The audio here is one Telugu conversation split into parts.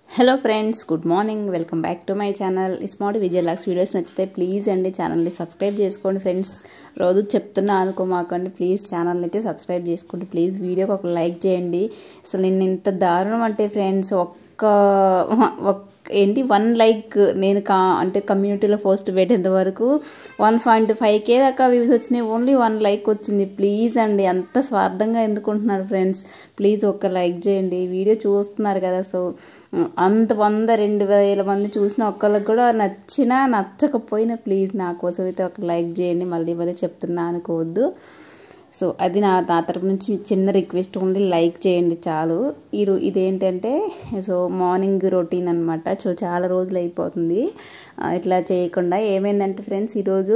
hello friends good morning welcome back to my channel smart విజయలాక్స్ వీడియోస్ నచ్చితే ప్లీజ్ అండి ఛానల్ని సబ్స్క్రైబ్ చేసుకోండి ఫ్రెండ్స్ రోజు చెప్తున్నా అనుకోమాకండి ప్లీజ్ ఛానల్ని అయితే సబ్స్క్రైబ్ చేసుకోండి ప్లీజ్ వీడియోకి ఒక లైక్ చేయండి అసలు నేను ఇంత దారుణం అంటే ఫ్రెండ్స్ ఒక్క ఒక్క ఏంటి వన్ లైక్ నేను కా అంటే కమ్యూనిటీలో పోస్ట్ పెట్టేంత వరకు వన్ పాయింట్ ఫైవ్ కే దాకా వ్యూస్ వచ్చినాయి ఓన్లీ వన్ లైక్ వచ్చింది ప్లీజ్ అండి అంత స్వార్థంగా ఎందుకుంటున్నారు ఫ్రెండ్స్ ప్లీజ్ ఒక లైక్ చేయండి వీడియో చూస్తున్నారు కదా సో అంత వంద రెండు వేల మంది చూసిన ఒక్కళ్ళకి కూడా నచ్చినా నచ్చకపోయినా ప్లీజ్ నా కోసం అయితే ఒక లైక్ చేయండి మళ్ళీ మళ్ళీ చెప్తున్నా అనుకోవద్దు సో అది నా నా తరపు నుంచి చిన్న రిక్వెస్ట్ ఓన్లీ లైక్ చేయండి చాలు ఈ ఇదేంటంటే సో మార్నింగ్ రొటీన్ అనమాట సో చాలా రోజులు అయిపోతుంది ఇట్లా చేయకుండా ఏమైందంటే ఫ్రెండ్స్ ఈరోజు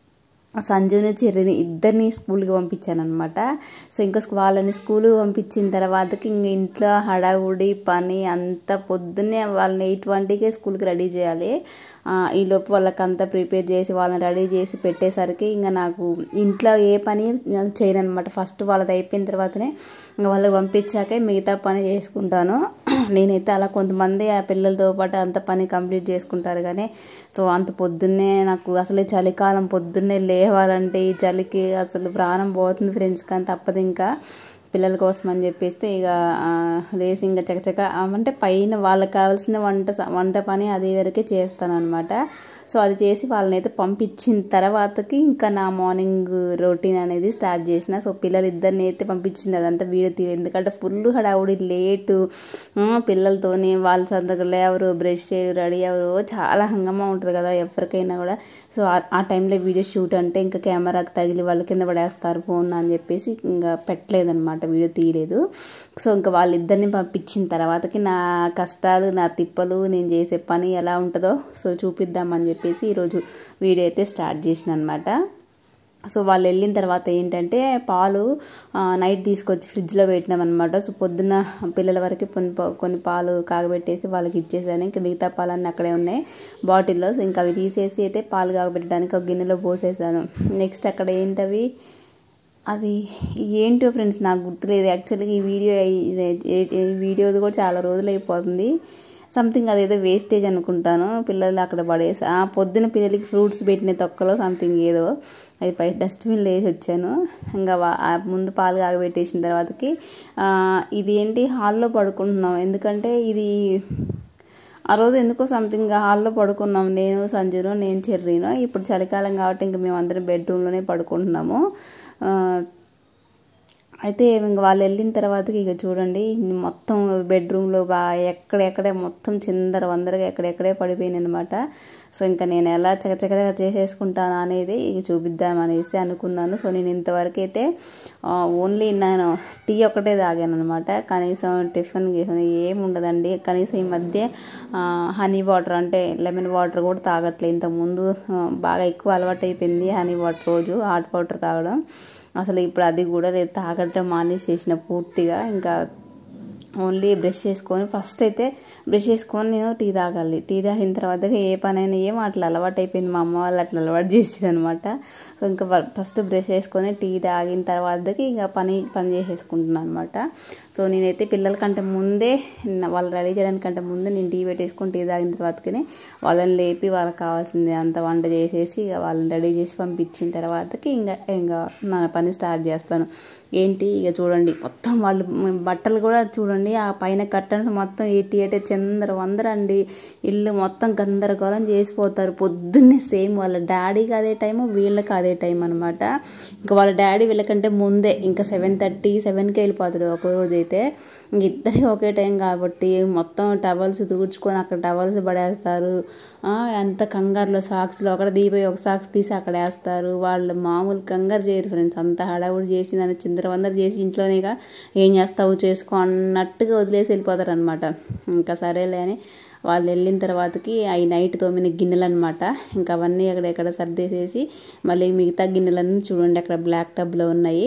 సంజుని చెర్రిని ఇద్దరిని స్కూల్కి పంపించాను అనమాట సో ఇంకా వాళ్ళని స్కూల్కి పంపించిన తర్వాతకి ఇంక ఇంట్లో హడావుడి పని అంత పొద్దున్నే వాళ్ళని ఎయిట్ ట్వంటీకే స్కూల్కి రెడీ చేయాలి ఈలోపు వాళ్ళకంతా ప్రిపేర్ చేసి వాళ్ళని రెడీ చేసి పెట్టేసరికి ఇంకా నాకు ఇంట్లో ఏ పని చేయను అనమాట ఫస్ట్ వాళ్ళది అయిపోయిన తర్వాతనే ఇంకా వాళ్ళకి పంపించాకే మిగతా పని చేసుకుంటాను నేనైతే అలా కొంతమంది ఆ పిల్లలతో పాటు అంత పని కంప్లీట్ చేసుకుంటారు కానీ సో అంత పొద్దున్నే నాకు అసలు చలికాలం పొద్దున్నే లేవాలంటే ఈ చలికి అసలు ప్రాణం పోతుంది ఫ్రెండ్స్ కానీ తప్పదు ఇంకా పిల్లల కోసం అని చెప్పేస్తే ఇక లేసి ఇంకా చకచక అంటే పైన వాళ్ళకి కావాల్సిన వంట వంట పని అది వరకే చేస్తాను అనమాట సో అది చేసి వాళ్ళని అయితే పంపించిన తర్వాతకి ఇంకా నా మార్నింగ్ రొటీన్ అనేది స్టార్ట్ చేసిన సో పిల్లలు ఇద్దరిని అయితే పంపించింది అదంతా వీడియో తీరు ఎందుకంటే ఫుల్ హడావుడి లేటు పిల్లలతోని వాళ్ళ సొంతగా లేవరు బ్రష్ చేయరు రెడీ ఎవరు చాలా హంగమా ఉంటుంది కదా ఎవరికైనా కూడా సో ఆ టైంలో వీడియో షూట్ అంటే ఇంకా కెమెరాకి తగిలి వాళ్ళ కింద పడేస్తారు ఫోన్ అని చెప్పేసి ఇంకా పెట్టలేదన్నమాట వీడియో తీయలేదు సో ఇంకా వాళ్ళిద్దరిని పంపించిన తర్వాతకి నా కష్టాలు నా తిప్పలు నేను చేసే పని ఎలా ఉంటుందో సో చూపిద్దామని చెప్పేసి ఈరోజు వీడియో అయితే స్టార్ట్ చేసిన అనమాట సో వాళ్ళు వెళ్ళిన తర్వాత ఏంటంటే పాలు నైట్ తీసుకొచ్చి ఫ్రిడ్జ్లో పెట్టినాం అనమాట సో పొద్దున్న పిల్లల వరకు కొన్ని కొన్ని పాలు కాగబెట్టేసి వాళ్ళకి ఇచ్చేసాను ఇంకా మిగతా పాలన్నీ అక్కడే ఉన్నాయి బాటిల్లో సో ఇంకా అవి తీసేసి అయితే పాలు కాగబెట్టడానికి ఒక గిన్నెలో పోసేసాను నెక్స్ట్ అక్కడ ఏంటవి అది ఏంటో ఫ్రెండ్స్ నాకు గుర్తులేదు యాక్చువల్గా ఈ వీడియో ఈ వీడియోది కూడా చాలా రోజులు అయిపోతుంది సంథింగ్ అదేదో వేస్టేజ్ అనుకుంటాను పిల్లలు అక్కడ పడేసి ఆ పొద్దున పిల్లలకి ఫ్రూట్స్ పెట్టిన తొక్కలో సంథింగ్ ఏదో అది పై డస్ట్బిన్లో వేసి వచ్చాను ఇంకా ముందు పాలు కాగబెట్టేసిన తర్వాతకి ఇది ఏంటి హాల్లో పడుకుంటున్నాం ఎందుకంటే ఇది ఆ రోజు ఎందుకో సంథింగ్ హాల్లో పడుకున్నాం నేను సంజును నేను చెర్రీను ఇప్పుడు చలికాలం కాబట్టి ఇంక మేము అందరం బెడ్రూమ్లోనే పడుకుంటున్నాము అయితే ఇంక వాళ్ళు వెళ్ళిన తర్వాతకి ఇక చూడండి మొత్తం బెడ్రూమ్లో బాగా ఎక్కడెక్కడే మొత్తం చిందర వందరగా ఎక్కడెక్కడే పడిపోయింది అనమాట సో ఇంకా నేను ఎలా చకచకగా చేసేసుకుంటాను అనేది ఇక చూపిద్దామనేసి అనుకున్నాను సో నేను ఇంతవరకు అయితే ఓన్లీ నేను టీ ఒకటే తాగాను అనమాట కనీసం టిఫిన్ గిఫిన్ ఏమి ఉండదండి కనీసం ఈ మధ్య హనీ వాటర్ అంటే లెమన్ వాటర్ కూడా తాగట్లేదు ఇంతకుముందు బాగా ఎక్కువ అలవాటు అయిపోయింది హనీ వాటర్ రోజు హాట్ వాటర్ తాగడం అసలు ఇప్పుడు అది కూడా లేదు తాగడం మానేసేసిన పూర్తిగా ఇంకా ఓన్లీ బ్రష్ చేసుకొని ఫస్ట్ అయితే బ్రష్ చేసుకొని నేను టీ తాగాలి టీ తాగిన తర్వాత ఏ పనైనా ఏం అట్లా అలవాటు అయిపోయింది మా అమ్మ వాళ్ళు అట్లా అలవాటు చేసేది అనమాట సో ఇంకా ఫస్ట్ బ్రష్ చేసుకొని టీ తాగిన తర్వాతకి ఇంకా పని పని చేసేసుకుంటున్నాను అనమాట సో నేనైతే పిల్లల కంటే ముందే వాళ్ళు రెడీ చేయడానికంటే ముందే నేను టీ పెట్టేసుకొని టీ తాగిన తర్వాతకి వాళ్ళని లేపి వాళ్ళకి కావాల్సింది అంత వంట చేసేసి ఇక వాళ్ళని రెడీ చేసి పంపించిన తర్వాతకి ఇంకా ఇంకా మన పని స్టార్ట్ చేస్తాను ఏంటి ఇక చూడండి మొత్తం వాళ్ళు బట్టలు కూడా చూడండి ఆ పైన కర్టన్స్ మొత్తం ఎయిటీ ఎయిట్ చందర వందరండి ఇల్లు మొత్తం గందరగోళం చేసిపోతారు పొద్దున్నే సేమ్ వాళ్ళ డాడీకి అదే టైము వీళ్ళకి అదే టైం అనమాట ఇంకా వాళ్ళ డాడీ వీళ్ళకంటే ముందే ఇంకా సెవెన్ థర్టీ సెవెన్కి వెళ్ళిపోతాడు ఒక రోజు అయితే ఇద్దరికి ఒకే టైం కాబట్టి మొత్తం టవల్స్ తుడుచుకొని అక్కడ టవల్స్ పడేస్తారు ఎంత కంగారులో సాక్స్లో అక్కడ దీపోయి ఒక సాక్స్ తీసి అక్కడ వేస్తారు వాళ్ళు మామూలు కంగారు చేయరు ఫ్రెండ్స్ అంత హడావుడి చేసి నన్ను చిందరవందర చేసి ఇంట్లోనేగా ఏం చేస్తావు చేసుకో అన్నట్టుగా వదిలేసి వెళ్ళిపోతారు అనమాట ఇంకా సరేలే అని వాళ్ళు వెళ్ళిన తర్వాతకి అవి నైట్ తోమిన గిన్నెలు అనమాట ఇంకా అవన్నీ అక్కడెక్కడ సర్దేసేసి మళ్ళీ మిగతా గిన్నెలన్నీ చూడండి అక్కడ బ్లాక్ టబ్లో ఉన్నాయి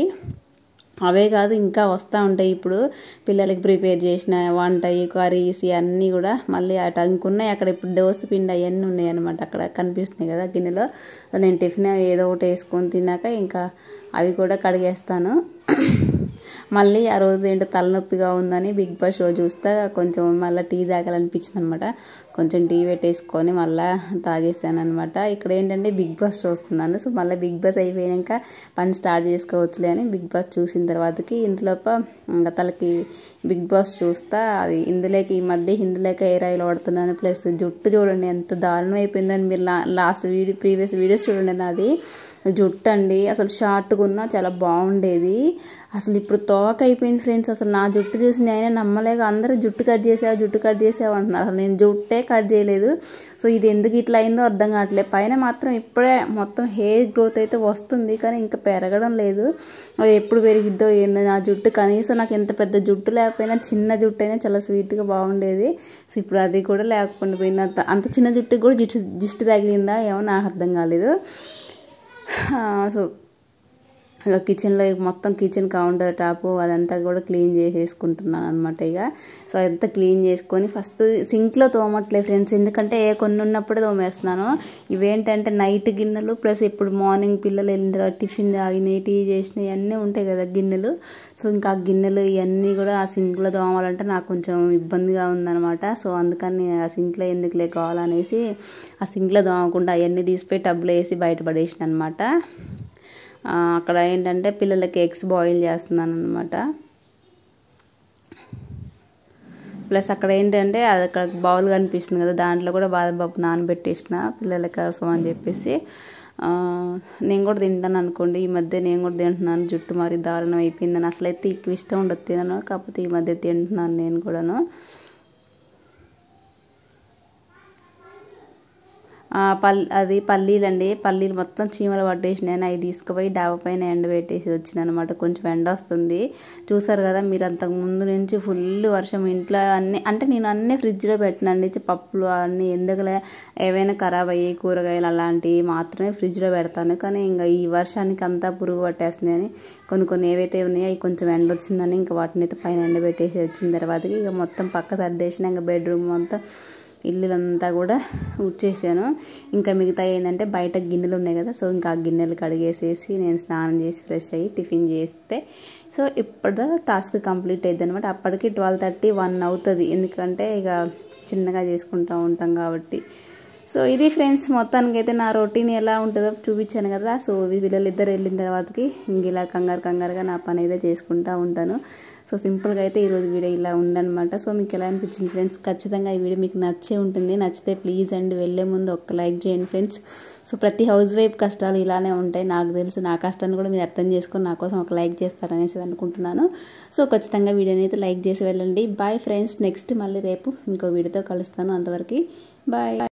అవే కాదు ఇంకా వస్తూ ఉంటాయి ఇప్పుడు పిల్లలకి ప్రిపేర్ చేసిన వంట కర్రీస్ అన్నీ కూడా మళ్ళీ అటు ఇంకున్నాయి అక్కడ ఇప్పుడు దోశ పిండి అవన్నీ ఉన్నాయి అనమాట అక్కడ కనిపిస్తున్నాయి కదా గిన్నెలో నేను టిఫిన్ ఏదో ఒకటి వేసుకొని తిన్నాక ఇంకా అవి కూడా కడిగేస్తాను మళ్ళీ ఆ రోజు ఏంటో తలనొప్పిగా ఉందని బిగ్ బాస్ షో చూస్తే కొంచెం మళ్ళీ టీ తాగాలనిపించింది అనమాట కొంచెం టీ పెట్టేసుకొని మళ్ళీ తాగేసాను అనమాట ఇక్కడ ఏంటంటే బిగ్ బాస్ చూస్తున్నాను సో మళ్ళీ బిగ్ బాస్ అయిపోయాక పని స్టార్ట్ చేసుకోవచ్చులే అని బిగ్ బాస్ చూసిన తర్వాతకి ఇందులోప ఇంకా తలకి బిగ్ బాస్ చూస్తా అది ఇందులోకి ఈ మధ్య హిందులేక ఎయిర్ ఆయిల్ వాడుతున్నాను ప్లస్ జుట్టు చూడండి ఎంత దారుణం అయిపోయిందని మీరు లాస్ట్ వీడియో ప్రీవియస్ వీడియోస్ చూడండి నాది జుట్టు అండి అసలు షార్ట్గా ఉన్నా చాలా బాగుండేది అసలు ఇప్పుడు తోక అయిపోయింది ఫ్రెండ్స్ అసలు నా జుట్టు చూసి నేనే నమ్మలేక అందరూ జుట్టు కట్ చేసావు జుట్టు కట్ చేసావు అంటున్నారు అసలు నేను జుట్టే కట్ చేయలేదు సో ఇది ఎందుకు ఇట్లా అయిందో అర్థం కావట్లేదు పైన మాత్రం ఇప్పుడే మొత్తం హెయిర్ గ్రోత్ అయితే వస్తుంది కానీ ఇంకా పెరగడం లేదు అది ఎప్పుడు పెరిగిద్దో ఏందో నా జుట్టు కనీసం నాకు ఎంత పెద్ద జుట్టు లేకపోయినా చిన్న జుట్టు అయినా చాలా స్వీట్గా బాగుండేది సో ఇప్పుడు అది కూడా లేకుండా పోయింది అంత అంత చిన్న జుట్టుకి కూడా జుట్టు దిష్టి తగిలిందా ఏమో నాకు అర్థం కాలేదు సో ఇక కిచెన్లో మొత్తం కిచెన్ కౌంటర్ టాపు అదంతా కూడా క్లీన్ చేసేసుకుంటున్నాను అనమాట ఇక సో అదంతా క్లీన్ చేసుకొని ఫస్ట్ సింక్లో తోమట్లే ఫ్రెండ్స్ ఎందుకంటే ఏ కొన్ని ఉన్నప్పుడే తోమేస్తున్నాను ఇవేంటంటే నైట్ గిన్నెలు ప్లస్ ఇప్పుడు మార్నింగ్ పిల్లలు వెళ్ళిన తర్వాత టిఫిన్ తాగినాయి టీ చేసినాయి అన్నీ ఉంటాయి కదా గిన్నెలు సో ఇంకా ఆ గిన్నెలు ఇవన్నీ కూడా ఆ సింక్లో తోమాలంటే నాకు కొంచెం ఇబ్బందిగా ఉందనమాట సో అందుకని ఆ సింక్లో ఎందుకులే కావాలనేసి ఆ సింక్లో తోమకుండా అవన్నీ తీసిపోయి టబ్లో వేసి బయట పడేసిన అనమాట అక్కడ ఏంటంటే పిల్లలకి ఎగ్స్ బాయిల్ చేస్తున్నాను అనమాట ప్లస్ అక్కడ ఏంటంటే అది అక్కడ బౌల్ కనిపిస్తుంది కదా దాంట్లో కూడా బాదం పప్పు నానబెట్టేసిన పిల్లల కోసం అని చెప్పేసి నేను కూడా తింటాను అనుకోండి ఈ మధ్య నేను కూడా తింటున్నాను జుట్టు మరి దారుణం అయిపోయిందని అసలు అయితే ఎక్కువ ఇష్టం ఉండదు తినను కాకపోతే ఈ మధ్య తింటున్నాను నేను కూడాను పల్ అది పల్లీలండి పల్లీలు మొత్తం చీమలు పట్టేసినాయి అవి తీసుకుపోయి డాబా పైన ఎండబెట్టేసి వచ్చిన అనమాట కొంచెం ఎండ వస్తుంది చూసారు కదా మీరు అంతకు ముందు నుంచి ఫుల్ వర్షం ఇంట్లో అన్ని అంటే నేను అన్నీ ఫ్రిడ్జ్లో పెట్టినండి పప్పులు అన్నీ ఎందుకులే ఏవైనా ఖరాబ్ అయ్యాయి కూరగాయలు అలాంటివి మాత్రమే ఫ్రిడ్జ్లో పెడతాను కానీ ఇంకా ఈ వర్షానికి అంతా పురుగు పట్టేస్తుంది అని కొన్ని కొన్ని ఏవైతే ఉన్నాయో అవి కొంచెం ఎండ వచ్చిందని ఇంకా వాటిని అయితే పైన ఎండబెట్టేసి వచ్చిన తర్వాతకి ఇక మొత్తం పక్క సర్దేసిన ఇంకా బెడ్రూమ్ అంతా ఇల్లులంతా కూడా ఉచ్చేసాను ఇంకా మిగతా ఏంటంటే బయట గిన్నెలు ఉన్నాయి కదా సో ఇంకా ఆ గిన్నెలు కడిగేసేసి నేను స్నానం చేసి ఫ్రెష్ అయ్యి టిఫిన్ చేస్తే సో ఇప్పుడు టాస్క్ కంప్లీట్ అయింది అనమాట అప్పటికి ట్వెల్వ్ థర్టీ వన్ అవుతుంది ఎందుకంటే ఇక చిన్నగా చేసుకుంటూ ఉంటాం కాబట్టి సో ఇది ఫ్రెండ్స్ మొత్తానికి అయితే నా రొటీన్ ఎలా ఉంటుందో చూపించాను కదా సో పిల్లలు ఇద్దరు వెళ్ళిన తర్వాతకి ఇంక ఇలా కంగారు కంగారుగా నా పని అయితే చేసుకుంటూ ఉంటాను సో సింపుల్గా అయితే ఈరోజు వీడియో ఇలా ఉందనమాట సో మీకు ఎలా అనిపించింది ఫ్రెండ్స్ ఖచ్చితంగా ఈ వీడియో మీకు నచ్చే ఉంటుంది నచ్చితే ప్లీజ్ అండి వెళ్ళే ముందు ఒక్క లైక్ చేయండి ఫ్రెండ్స్ సో ప్రతి హౌస్ వైఫ్ కష్టాలు ఇలానే ఉంటాయి నాకు తెలుసు నా కష్టాన్ని కూడా మీరు అర్థం చేసుకొని నా కోసం ఒక లైక్ చేస్తారనేసి అనుకుంటున్నాను సో ఖచ్చితంగా వీడియోని అయితే లైక్ చేసి వెళ్ళండి బాయ్ ఫ్రెండ్స్ నెక్స్ట్ మళ్ళీ రేపు ఇంకో వీడియోతో కలుస్తాను అంతవరకు బాయ్